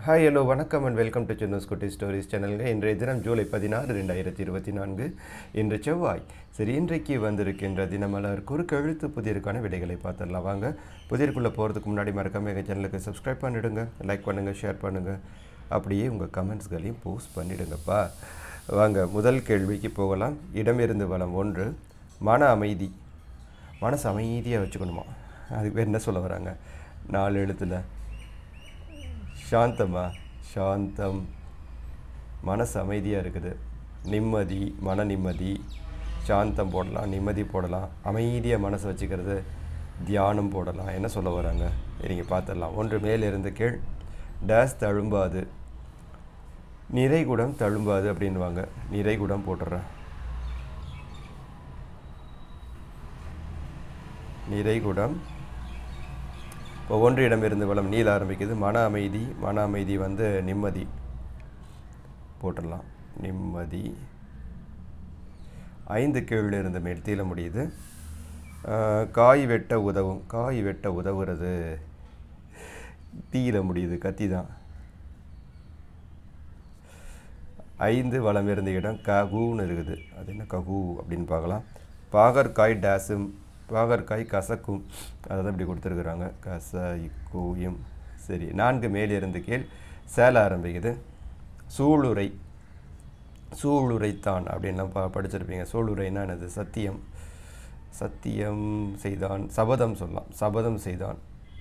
hi hello வணக்கம் and welcome to சின்னஸ் குட்டி ஸ்டோரிஸ் சேனலுங்க இன்றைய தினம் ஜூலை பதினாறு ரெண்டாயிரத்தி இருபத்தி நான்கு இன்று செவ்வாய் சரி இன்றைக்கு வந்திருக்கின்ற தினமலர் குறுக்கெழுத்து புதிருக்கான விடைகளை பார்த்துடலாம் வாங்க புதிருக்குள்ளே போகிறதுக்கு முன்னாடி மறக்காம எங்கள் சேனலுக்கு சப்ஸ்கிரைப் பண்ணிவிடுங்க லைக் பண்ணுங்கள் ஷேர் பண்ணுங்கள் அப்படியே உங்கள் கமெண்ட்ஸ்களையும் போஸ்ட் பண்ணிவிடுங்கப்பா வாங்க முதல் கேள்விக்கு போகலாம் இடமிருந்து வளம் ஒன்று மன அமைதி மனசு அமைதியாக வச்சுக்கணுமா அதுக்கு பேர் என்ன சொல்ல வராங்க நாலு எழுத்துல சாந்தமா சாந்தம் மனசு அமைதியாக இருக்குது நிம்மதி மன நிம்மதி சாந்தம் போடலாம் நிம்மதி போடலாம் அமைதியாக மனசை வச்சுக்கிறது தியானம் போடலாம் என்ன சொல்ல வராங்க நீங்கள் பார்த்துடலாம் ஒன்று மேலிருந்து கீழ் டேஸ் தழும்பாது நிறைகுடம் தழும்பாது அப்படின்வாங்க நிறைகுடம் போட்டுடுறேன் நிறைகுடம் இப்போ ஒன்று இடமிருந்து வளம் நீல ஆரம்பிக்குது மன அமைதி மன அமைதி வந்து நிம்மதி போட்டுடலாம் நிம்மதி ஐந்து கீழ் இருந்து மேல் தீல முடியுது ஆஹ், காய் வெட்ட உதவும் காய் வெட்ட உதவுறது தீயில முடியுது கத்தி தான் ஐந்து வளம் இருந்த இடம் ககுன்னு இருக்குது அது என்ன ககு அப்படின்னு பார்க்கலாம் பாகற்காய் டேஸும் பாகற்காய் கசக்கும் அதை தான் இப்படி கொடுத்துருக்குறாங்க கசைக்கூயும் சரி நான்கு மேலிருந்து கீழ் சேல ஆரம்பிக்குது சூளுரை சூளுரைத்தான் அப்படின்லாம் பா படிச்சிருப்பீங்க சூளுரைன்னா என்னது சத்தியம் சத்தியம் செய்தான் சபதம் சொல்லலாம் சபதம் செய்தான்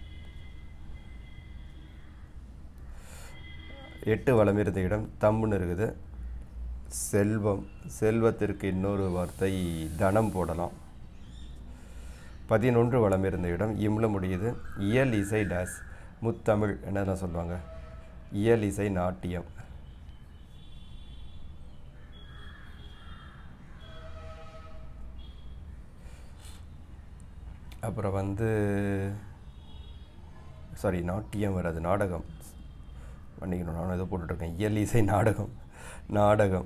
எட்டு வளம் இருந்த இடம் தம்முன்னு இருக்குது செல்வம் செல்வத்திற்கு இன்னொரு வார்த்தை தனம் போடலாம் பதினொன்று வளம் இருந்த இடம் இம்ல முடியுது இயல் இசை டேஸ் முத்தமிழ் என்னெல்லாம் சொல்லுவாங்க இயல் இசை நாட்டியம் அப்புறம் வந்து சாரி நாட்டியம் வராது நாடகம் மன்னிக்கணும் நான் ஏதோ போட்டுட்ருக்கேன் இயல் இசை நாடகம் நாடகம்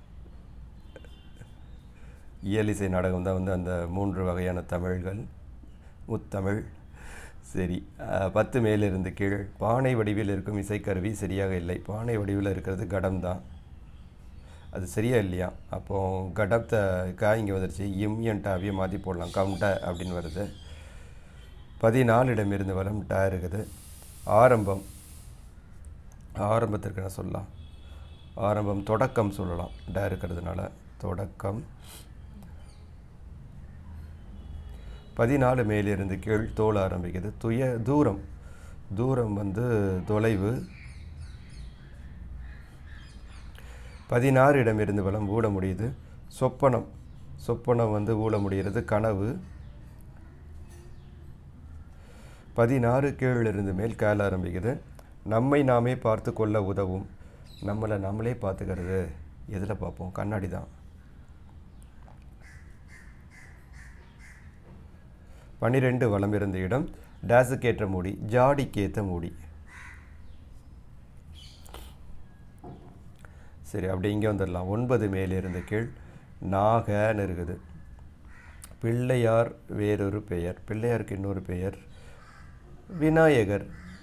இயல் இசை நாடகம் தான் வந்து அந்த மூன்று வகையான தமிழ்கள் முத்தமிழ் சரி அஹ், பத்து மேலிருந்து கீழ் பானை வடிவில் இருக்கும் இசைக்கருவி சரியாக இல்லை பானை வடிவில் இருக்கிறது கடம் தான் அது சரியா இல்லையா அப்போ கடத்தை கா இங்கே வந்துருச்சு இம் என்டாவியை மாற்றி போடலாம் கம்ட அப்படின்னு வருது பதினாலிடம் இருந்து வரும் டா இருக்குது ஆரம்பம் ஆரம்பத்திற்கு என்ன சொல்லலாம் ஆரம்பம் தொடக்கம் சொல்லலாம் டா இருக்கிறதுனால தொடக்கம் பதினாலு மேலிருந்து கீழ் தோல் ஆரம்பிக்குது துய தூரம் தூரம் வந்து தொலைவு பதினாறு இடமிருந்து வளம் ஊட முடியுது சொப்பனம் சொப்பனம் வந்து ஊட முடிகிறது கனவு பதினாறு கீழிருந்து மேல் கேள் ஆரம்பிக்குது நம்மை நாமே பார்த்து கொள்ள உதவும் நம்மளை நம்மளே பார்த்துக்கிறது எதில் பார்ப்போம் கண்ணாடி தான் பன்னிரெண்டு வளம் இருந்த இடம் டேஸுக்கேற்ற மூடி ஜாடிக்கேற்ற மூடி சரி அப்படி இங்கே வந்துடலாம் ஒன்பது மேலிருந்து கீழ் நாகன்னு இருக்குது பிள்ளையார் வேறொரு பெயர் பிள்ளையாருக்கு இன்னொரு பெயர் விநாயகர்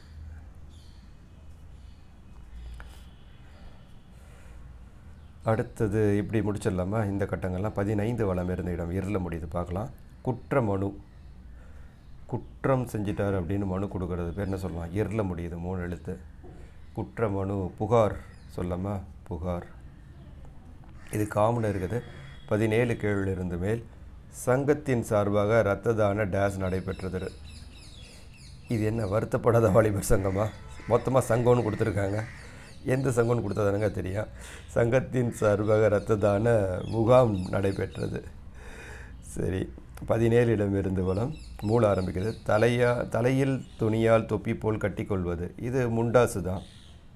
அடுத்தது இப்படி முடிச்சிடலாமா இந்த கட்டங்கள்லாம் பதினைந்து வளம் இருந்த இடம் இருளில் முடியுது பார்க்கலாம் குற்ற மனு குற்றம் செஞ்சிட்டார் அப்படின்னு மனு கொடுக்கறது பேர் என்ன சொல்லலாம் இருளில் முடியுது மூணு எழுத்து குற்ற மனு புகார் சொல்லாமா புகார் இது காமன் இருக்குது பதினேழு கீழ் இருந்து மேல் சங்கத்தின் சார்பாக இரத்த தான டேஸ் நடைபெற்றது இது என்ன வருத்தப்படாத வாலிபர் சங்கமா மொத்தமாக சங்கம்னு கொடுத்துருக்காங்க எந்த சங்கம்னு கொடுத்ததானுங்க தெரியும் சங்கத்தின் சார்பாக இரத்த தான முகாம் நடைபெற்றது சரி பதினேழு இடமிருந்து வளம் மூல ஆரம்பிக்குது தலையா தலையில் துணியால் தொப்பி போல் கட்டிக்கொள்வது இது முண்டாசு தான்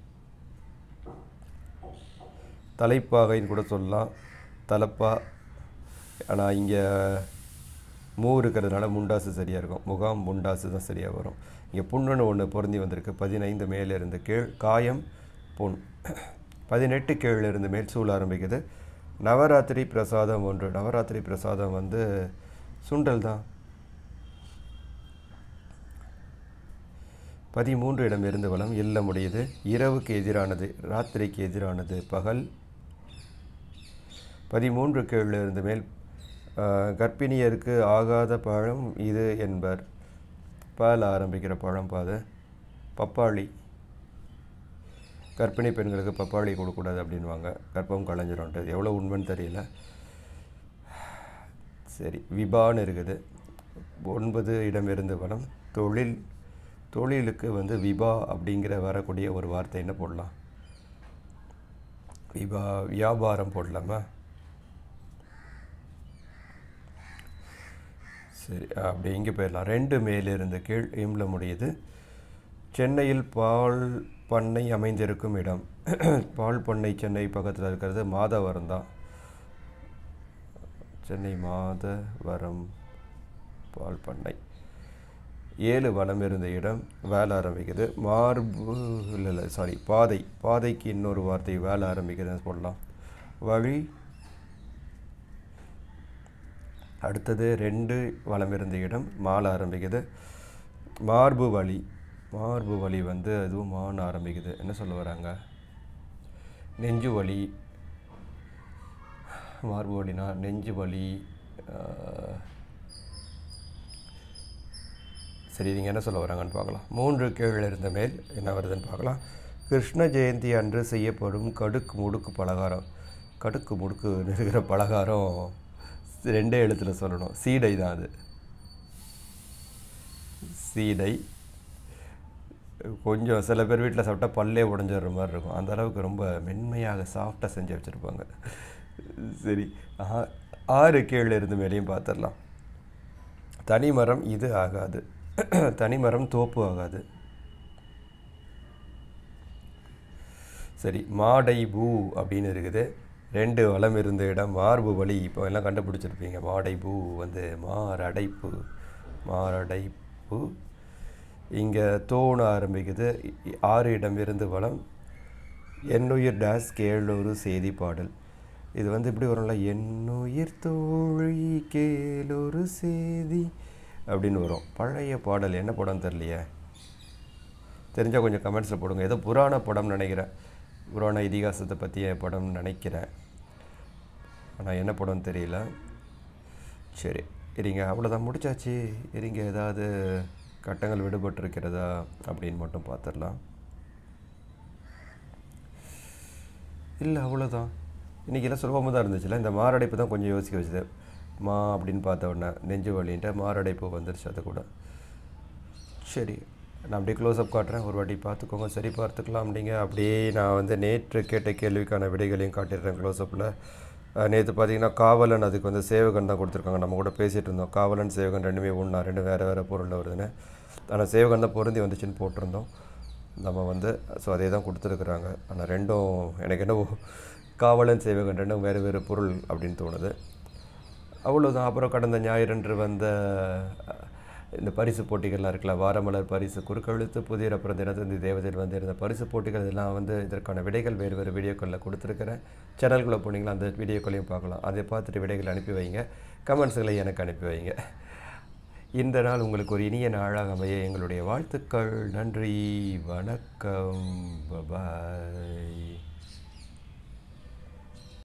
தலைப்பாகைன்னு கூட சொல்லலாம் தலப்பா ஆனால் இங்கே மூ இருக்கிறதுனால முண்டாசு சரியாக இருக்கும் முகாம் முண்டாசு தான் சரியாக வரும் இங்கே புண்ணுன்னு ஒன்று பொருந்தி வந்திருக்கு பதினைந்து மேலே இருந்து கீழ் காயம் புண் பதினெட்டு கீழ் இருந்து மேல் சூழ ஆரம்பிக்குது நவராத்திரி பிரசாதம் ஒன்று நவராத்திரி பிரசாதம் வந்து சுண்டல் தான் பதிமூன்று இடம் இருந்து வளம் இல்ல முடியுது இரவுக்கு எதிரானது ராத்திரிக்கு எதிரானது பகல் பதிமூன்று கீழ் இருந்து மேல் ஆஹ், கர்ப்பிணியருக்கு ஆகாத பழம் இது என்பர் பால் ஆரம்பிக்கிற பழம் பாது பப்பாளி கர்ப்பிணி பெண்களுக்கு பப்பாளி கொடுக்கக்கூடாது அப்படின்வாங்க கர்ப்பம் களைஞ்சிரும்ட்டு எவ்வளோ உண்மைன்னு தெரியல சரி விபான்னு இருக்குது ஒன்பது இடம் இருந்து வளம் தொழில் தொழிலுக்கு வந்து விபா அப்படிங்கிற வரக்கூடிய ஒரு வார்த்தை என்ன போடலாம் விபா வியாபாரம் போடலாமா சரி அப்படி இங்கே போயிடலாம் ரெண்டு மேலிருந்து கீழ் இம்ல முடியுது சென்னையில் பால் பண்ணை அமைந்திருக்கும் இடம் பால் பண்ணை சென்னை பக்கத்தில் இருக்கிறது மாதவரம் தான் சென்னை மாதவரம் பால் பண்ணை ஏழு வலம் இருந்த இடம் வேலை ஆரம்பிக்குது மார்பு இல்லை இல்லை சாரி பாதை பாதைக்கு இன்னொரு வார்த்தை வேலை ஆரம்பிக்குதுன்னு சொல்லலாம் வழி அடுத்தது ரெண்டு வலம் இருந்த இடம் மாலை ஆரம்பிக்குது மார்பு வலி மார்பு வலி வந்து அதுவும் மான ஆரம்பிக்குது என்ன சொல்ல வராங்க நெஞ்சு வலி மார்பு வலினா நெஞ்சு வலி ஆஹ், சரி நீங்கள் என்ன சொல்ல வராங்கன்னு பார்க்கலாம் மூன்று கீழ் இருந்த மேல் என்ன வருதுன்னு பார்க்கலாம் கிருஷ்ண ஜெயந்தி அன்று செய்யப்படும் கடுக்கு முடுக்கு பலகாரம் கடுக்கு முடுக்கு இருக்கிற பலகாரம் ரெண்டே எழுத்துல சொல்லணும் சீடை தான் அது சீடை கொஞ்சம் சில பேர் வீட்டில் சாப்பிட்டா பல்லே உடஞ்சிடுற மாதிரி இருக்கும் அந்த அளவுக்கு ரொம்ப மென்மையாக சாஃப்டாக செஞ்சு வச்சுருப்பாங்க சரி ஆ- ஆறு கீழ் இருந்து மேலேயும் பார்த்துடலாம் தனிமரம் இது ஆகாது தனிமரம் தோப்பு ஆகாது சரி மாடை பூ அப்படின்னு இருக்குது ரெண்டு வளம் இருந்த இடம் மார்பு வழி இப்போ எல்லாம் கண்டுபிடிச்சிருப்பீங்க மாடை பூ வந்து மாரடைப்பு மாரடைப்பு இங்கே தோண ஆரம்பிக்குது இ- ஆறு இடம் இருந்து வளம் என்னுயிர் டேஸ் கேளொரு செய்தி பாடல் இது வந்து இப்படி வரும்ல என்னுயிர் தோழி கேளொரு செய்தி அப்படின்னு வரும் பழைய பாடல் என்ன படம்னு தெரியலையே தெரிஞ்சால் கொஞ்சம் கமெண்ட்ஸில் போடுங்க ஏதோ புராண படம் நினைக்கிறேன் புராண இதிகாசத்தை பற்றிய படம் நினைக்கிறேன் ஆனால் என்ன படம்னு தெரியல சரி இருங்க அவ்வளோதான் முடிச்சாச்சு இருங்க ஏதாவது கட்டங்கள் விடுபட்டிருக்கிறதா அப்படின்னு மட்டும் பார்த்துடலாம் இல்லை அவ்வளோதான் இன்றைக்கி எல்லாம் சுலபமாக தான் இருந்துச்சுல இந்த மாரடைப்பு தான் கொஞ்சம் யோசிக்க வச்சுது மா அப்படின்னு பார்த்த உடனே நெஞ்சு வலின்ட்டு மாரடைப்பு வந்துருச்சு அது கூட சரி நான் அப்படியே க்ளோஸ்அப் காட்டுறேன் ஒரு வாட்டி பார்த்துக்கோங்க சரி பார்த்துக்கலாம் அப்படிங்க அப்படியே நான் வந்து நேற்று கேட்ட கேள்விக்கான விடைகளையும் காட்டிடுறேன் க்ளோஸ்அப்பில் நேற்று பார்த்தீங்கன்னா காவலன் அதுக்கு வந்து சேவகன் தான் கொடுத்துருக்காங்க நம்ம கூட பேசிகிட்டு இருந்தோம் காவலன் சேவகன் ரெண்டுமே ஒன்றா ரெண்டு வேறு வேறு பொருளில் வருதுன்னு ஆனால் சேவகன் தான் பொருந்தி வந்துச்சுன்னு போட்டிருந்தோம் நம்ம வந்து ஸோ அதே தான் கொடுத்துருக்குறாங்க ஆனால் ரெண்டும் எனக்கு என்ன காவலன் சேவகன் ரெண்டும் வேறு வேறு பொருள் அப்படின்னு தோணுது அவ்வளோதான் அப்புறம் கடந்த ஞாயிறன்று வந்த அஹ், இந்த பரிசு போட்டிகள்லாம் இருக்குல்ல வாரமலர் பரிசு குறுக்கெழுத்து புதிய அப்புறம் தினத்தந்தி தேவதையில் வந்து இருந்த பரிசு போட்டிகள் இதெல்லாம் வந்து இதற்கான விடைகள் வேறு வேறு வீடியோக்களில் கொடுத்துருக்கிறேன் சேனல்குள்ளே போனீங்களா அந்த வீடியோக்களையும் பார்க்கலாம் அதை பார்த்துட்டு விடைகள் அனுப்பி வைங்க கமெண்ட்ஸுகளை எனக்கு அனுப்பி வைங்க இந்த நாள் உங்களுக்கு ஒரு இனிய நாளாக அமைய எங்களுடைய வாழ்த்துக்கள் நன்றி வணக்கம் பபாய்